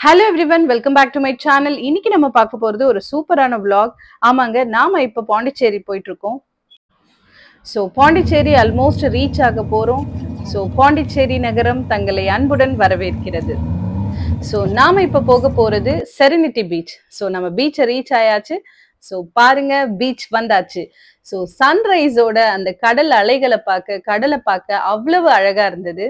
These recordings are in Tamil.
hello everyone welcome back to my channel இன்னைக்கு நம்ம பார்க்க போறது ஒரு சூப்பரான vlog ஆமாங்க நாம இப்போ பாண்டிச்சேரி போயிட்டு இருக்கோம் ஸோ பாண்டிச்சேரி ஆல்மோஸ்ட் ரீச் ஆக போறோம் ஸோ பாண்டிச்சேரி நகரம் தங்களை அன்புடன் வரவேற்கிறது ஸோ நாம இப்போ போக போறது செரினிட்டி பீச் ஸோ நம்ம பீச்சை ரீச் ஆயாச்சு ஸோ பாருங்க பீச் வந்தாச்சு ஸோ சன்ரைஸோட அந்த கடல் அலைகளை பார்க்க கடலை பார்க்க அவ்வளவு அழகா இருந்தது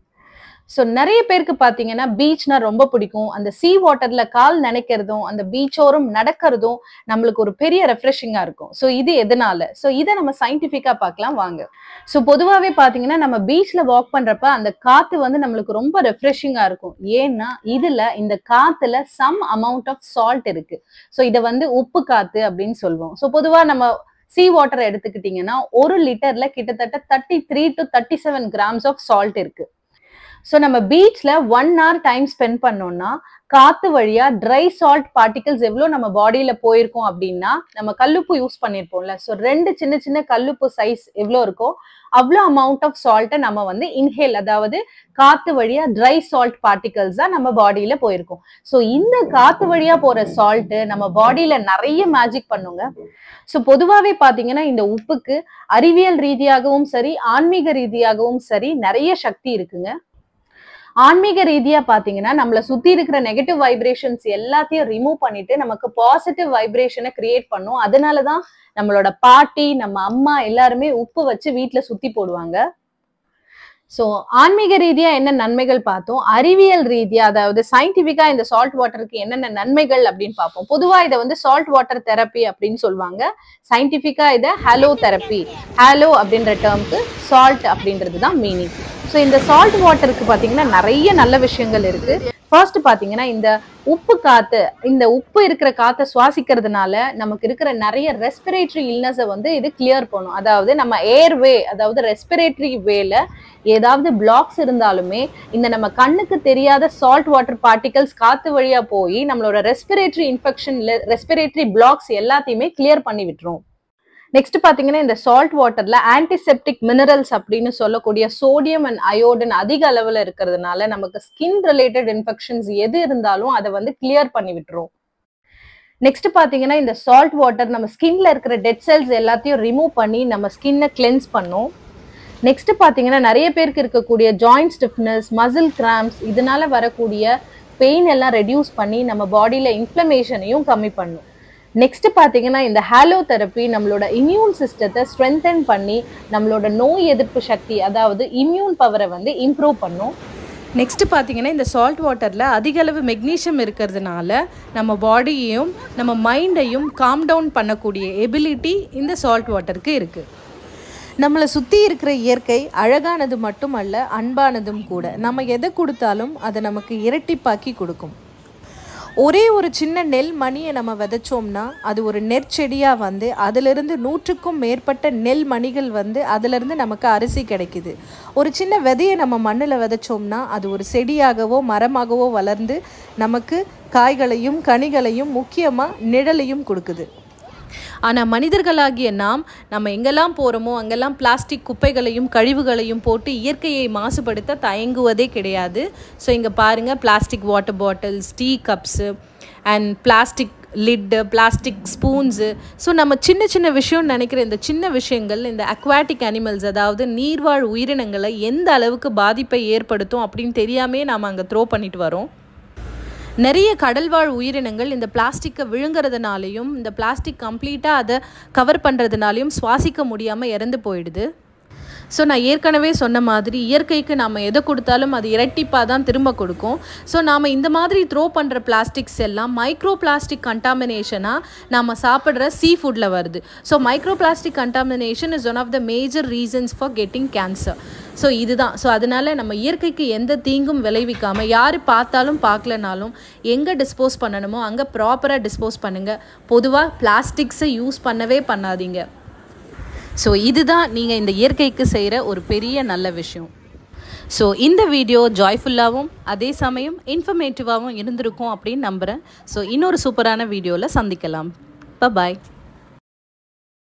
ஸோ நிறைய பேருக்கு பார்த்தீங்கன்னா பீச்னா ரொம்ப பிடிக்கும் அந்த சீ வாட்டர்ல கால் நினைக்கிறதும் அந்த பீச்சோரம் நடக்கிறதும் நம்மளுக்கு ஒரு பெரிய ரெஃப்ரெஷிங்கா இருக்கும் ஸோ இது எதனால ஸோ இதை நம்ம சயின்டிஃபிக்கா பார்க்கலாம் வாங்க ஸோ பொதுவாகவே பார்த்தீங்கன்னா நம்ம பீச்ல வாக் பண்றப்ப அந்த காத்து வந்து நம்மளுக்கு ரொம்ப ரெஃப்ரெஷிங்கா இருக்கும் ஏன்னா இதுல இந்த காத்துல சம் அமௌண்ட் ஆஃப் சால்ட் இருக்கு ஸோ இதை வந்து உப்பு காத்து அப்படின்னு சொல்லுவோம் ஸோ பொதுவாக நம்ம சீ வாட்டர் எடுத்துக்கிட்டிங்கன்னா ஒரு லிட்டர்ல கிட்டத்தட்ட thirty three to thirty seven grams of salt இருக்கு ஸோ நம்ம பீச்ல ஒன் ஹவர் டைம் ஸ்பெண்ட் பண்ணோம்னா காத்து வழியா ட்ரை சால்ட் பார்ட்டிகல்ஸ் எவ்வளோ நம்ம பாடியில போயிருக்கோம் அப்படின்னா நம்ம கல்லுப்பு யூஸ் பண்ணியிருப்போம்ல ஸோ ரெண்டு சின்ன சின்ன கல்லுப்பு சைஸ் எவ்வளோ இருக்கோ அவ்வளோ அமௌண்ட் ஆஃப் சால்ட்டை நம்ம வந்து இன்ஹேல் அதாவது காத்து வழியா ட்ரை சால்ட் பார்ட்டிகல்ஸ் தான் நம்ம பாடியில போயிருக்கோம் ஸோ இந்த காத்து வழியா போற சால்ட் நம்ம பாடியில நிறைய மேஜிக் பண்ணுங்க ஸோ பொதுவாகவே பார்த்தீங்கன்னா இந்த உப்புக்கு அறிவியல் ரீதியாகவும் சரி ஆன்மீக ரீதியாகவும் சரி நிறைய சக்தி இருக்குங்க ஆன்மீக ரீதியா பாத்தீங்கன்னா நம்மள சுத்தி இருக்கிற நெகட்டிவ் வைப்ரேஷன்ஸ் எல்லாத்தையும் ரிமூவ் பண்ணிட்டு நமக்கு பாசிட்டிவ் வைப்ரேஷனை கிரியேட் பண்ணும் அதனாலதான் நம்மளோட பாட்டி நம்ம அம்மா எல்லாருமே உப்பு வச்சு வீட்டுல சுத்தி போடுவாங்க ஸோ ஆன்மீக ரீதியா என்ன நன்மைகள் பார்த்தோம் அறிவியல் ரீதியா அதாவது சயின்டிபிக்கா இந்த சால்ட் வாட்டருக்கு என்னென்ன நன்மைகள் அப்படின்னு பார்ப்போம் பொதுவா இதை வந்து சால்ட் வாட்டர் தெரப்பி அப்படின்னு சொல்லுவாங்க சயின்டிபிக்கா இதை ஹலோ தெரப்பி ஹலோ அப்படின்ற டேர்முக்கு சால்ட் அப்படின்றது தான் மீனிங் ஸோ இந்த சால்ட் வாட்டருக்கு பார்த்தீங்கன்னா நிறைய நல்ல விஷயங்கள் இருக்கு ஃபர்ஸ்ட் பார்த்தீங்கன்னா இந்த உப்பு காத்து இந்த உப்பு இருக்கிற காத்தை சுவாசிக்கிறதுனால நமக்கு இருக்கிற நிறைய ரெஸ்பிரேட்டரி இல்னஸை வந்து இது கிளியர் பண்ணும் அதாவது நம்ம ஏர்வே அதாவது ரெஸ்பிரேட்டரி வேல ஏதாவது பிளாக்ஸ் இருந்தாலுமே இந்த நம்ம கண்ணுக்கு தெரியாத சால்ட் வாட்டர் பார்ட்டிகல்ஸ் காத்து வழியா போய் நம்மளோட ரெஸ்பிரேட்டரி இன்ஃபெக்ஷன் ரெஸ்பிரேட்டரி பிளாக்ஸ் எல்லாத்தையுமே கிளியர் பண்ணி விட்டுரும் நெக்ஸ்ட் பாத்தீங்கன்னா இந்த சால்ட் வாட்டர்ல ஆன்டிசெப்டிக் மினரல்ஸ் அப்படின்னு சொல்லக்கூடிய சோடியம் அண்ட் அயோடின் அதிக அளவுல இருக்கிறதுனால நமக்கு ஸ்கின் ரிலேட்டட் இன்ஃபெக்ஷன்ஸ் எது இருந்தாலும் அதை வந்து கிளியர் பண்ணி விட்டுரும் நெக்ஸ்ட் பாத்தீங்கன்னா இந்த சால்ட் வாட்டர் நம்ம ஸ்கின்ல இருக்கிற டெட் செல்ஸ் எல்லாத்தையும் ரிமூவ் பண்ணி நம்ம ஸ்கின்னை கிளென்ஸ் பண்ணும் நெக்ஸ்ட் பாத்தீங்கன்னா நிறைய பேருக்கு இருக்கக்கூடிய ஜாயிண்ட் ஸ்டிஃப்னஸ் மசில் கிராம்ஸ் இதனால வரக்கூடிய பெயின் எல்லாம் ரெடியூஸ் பண்ணி நம்ம பாடியில இன்ஃப்ளமேஷனையும் கம்மி பண்ணும் நெக்ஸ்ட் பார்த்தீங்கன்னா இந்த ஹாலோ தெரப்பி நம்மளோட இம்யூன் சிஸ்டத்தை ஸ்ட்ரென்தன் பண்ணி நம்மளோட நோய் எதிர்ப்பு சக்தி அதாவது இம்யூன் பவரை வந்து இம்ப்ரூவ் பண்ணும் நெக்ஸ்ட் பார்த்தீங்கன்னா இந்த சால்ட் வாட்டரில் அதிக அளவு மெக்னீஷியம் இருக்கிறதுனால நம்ம பாடியையும் நம்ம மைண்டையும் காம் டவுன் பண்ணக்கூடிய எபிலிட்டி இந்த சால்ட் வாட்டருக்கு இருக்குது நம்மளை சுற்றி இருக்கிற இயற்கை அழகானது மட்டுமல்ல அன்பானதும் கூட நம்ம எதை கொடுத்தாலும் அதை நமக்கு இரட்டிப்பாக்கி கொடுக்கும் ஒரே ஒரு சின்ன நெல் மணியை நம்ம விதைச்சோம்னா அது ஒரு நெற்செடியாக வந்து அதிலிருந்து நூற்றுக்கும் மேற்பட்ட நெல் மணிகள் வந்து அதிலிருந்து நமக்கு அரிசி கிடைக்குது ஒரு சின்ன விதையை நம்ம மண்ணில் விதைச்சோம்னா அது ஒரு செடியாகவோ மரமாகவோ வளர்ந்து நமக்கு காய்களையும் கனிகளையும் முக்கியமாக நிழலையும் கொடுக்குது ஆனால் மனிதர்களாகிய நாம் நம்ம எங்கெல்லாம் போகிறோமோ அங்கெல்லாம் பிளாஸ்டிக் குப்பைகளையும் கழிவுகளையும் போட்டு இயற்கையை மாசுபடுத்த தயங்குவதே கிடையாது ஸோ இங்கே பாருங்கள் plastic water bottles tea cups and plastic lid plastic spoons so நம்ம சின்ன சின்ன விஷயம்னு நினைக்கிற இந்த சின்ன விஷயங்கள் இந்த அக்வாட்டிக் அனிமல்ஸ் அதாவது நீர்வாழ் உயிரினங்களை எந்த அளவுக்கு பாதிப்பை ஏற்படுத்தும் அப்படின்னு தெரியாமே நாம் அங்கே த்ரோ பண்ணிட்டு வரோம் நிறைய கடல்வாழ் உயிரினங்கள் இந்த பிளாஸ்டிக்கை விழுங்குறதுனாலையும் இந்த பிளாஸ்டிக் கம்ப்ளீட்டாக அதை கவர் பண்ணுறதுனாலையும் சுவாசிக்க முடியாமல் இறந்து போயிடுது ஸோ நான் ஏற்கனவே சொன்ன மாதிரி இயற்கைக்கு நாம் எதை கொடுத்தாலும் அது இரட்டிப்பாக தான் திரும்ப கொடுக்கும் ஸோ நாம் இந்த மாதிரி த்ரோ பண்ணுற பிளாஸ்டிக்ஸ் எல்லாம் மைக்ரோ பிளாஸ்டிக் கண்டாமினேஷனாக நாம் சாப்பிட்ற சீ ஃபுட்டில் வருது so microplastic contamination is one of the major reasons for getting cancer so இதுதான் ஸோ அதனால் நம்ம இயற்கைக்கு எந்த தீங்கும் விளைவிக்காமல் யார் பார்த்தாலும் பார்க்கலனாலும் எங்கே டிஸ்போஸ் பண்ணணுமோ அங்கே ப்ராப்பராக டிஸ்போஸ் பண்ணுங்கள் பொதுவாக பிளாஸ்டிக்ஸை யூஸ் பண்ணவே பண்ணாதீங்க ஸோ இதுதான் நீங்கள் இந்த இயற்கைக்கு செய்கிற ஒரு பெரிய நல்ல விஷயம் ஸோ இந்த வீடியோ ஜாய்ஃபுல்லாகவும் அதே சமயம் இன்ஃபர்மேட்டிவாகவும் இருந்திருக்கும் அப்படின்னு நம்புகிறேன் ஸோ இன்னொரு சூப்பரான வீடியோவில் சந்திக்கலாம் பாய்